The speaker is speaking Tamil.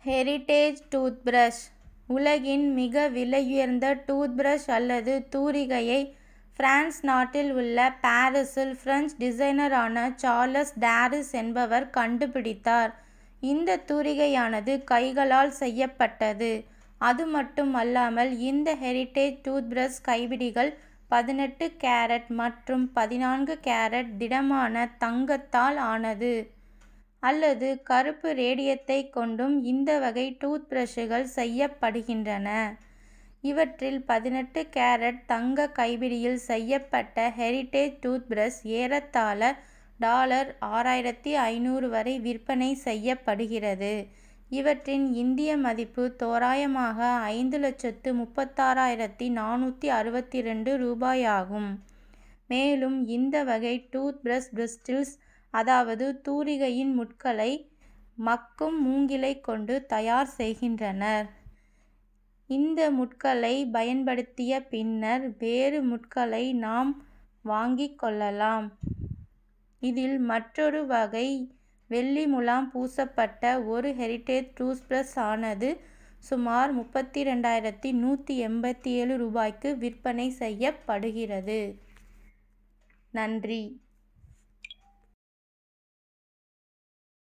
ஹெரிட்டேஜ் டூத்பிரஷ் உலகின் மிக விலையுயர்ந்த டூத்பிரஷ் அல்லது தூரிகையை பிரான்ஸ் நாட்டில் உள்ள பாரிஸில் பிரெஞ்சு டிசைனரான சார்லஸ் டாரிஸ் என்பவர் கண்டுபிடித்தார். இந்த தூரிகையானது கைகளால் செய்யப்பட்டது. அதுமட்டுமல்லாமல் இந்த ஹெரிட்டேஜ் டூத்பிரஷ் கைப்பிடிகள் பதினெட்டு கேரட் மற்றும் பதினான்கு கேரட் திடமான தங்கத்தால் ஆனது. அல்லது கருப்பு ரேடியத்தைக் கொண்டும் இந்த வகை டூத்பிரஷ்கள் செய்யப்படுகின்றன. இவற்றில் பதினெட்டு கேரட் தங்க கைப்பிடியில் செய்யப்பட்ட ஹெரிட்டேஜ் டூத்பிரஷ் ஏறத்தாழ டாலர் ஆறாயிரத்து ஐந்நூறு வரை விற்பனை செய்யப்படுகிறது. இவற்றின் இந்திய மதிப்பு தோராயமாக ஐந்து லட்சத்து முப்பத்தாறாயிரத்து நானூற்று அறுபத்திரண்டு ரூபாயாகும். மேலும் இந்த வகை டூத்பிரஷ் பிரிஸ்டில்ஸ் அதாவது தூரிகையின் முட்களை மக்கும் மூங்கிலைக் கொண்டு தயார் செய்கின்றனர். இந்த முட்களை பயன்படுத்திய பின்னர் வேறு முட்களை நாம் வாங்கிக் கொள்ளலாம். இதில் மற்றொரு வகை வெள்ளி முலாம் பூசப்பட்ட ஒரு ஹெரிட்டேஜ் டூத்பிரஷ் ஆனது சுமார் முப்பத்திரண்டாயிரத்து நூற்று எண்பத்தேழு ரூபாய்க்கு விற்பனை செய்யப்படுகிறது. நன்றி.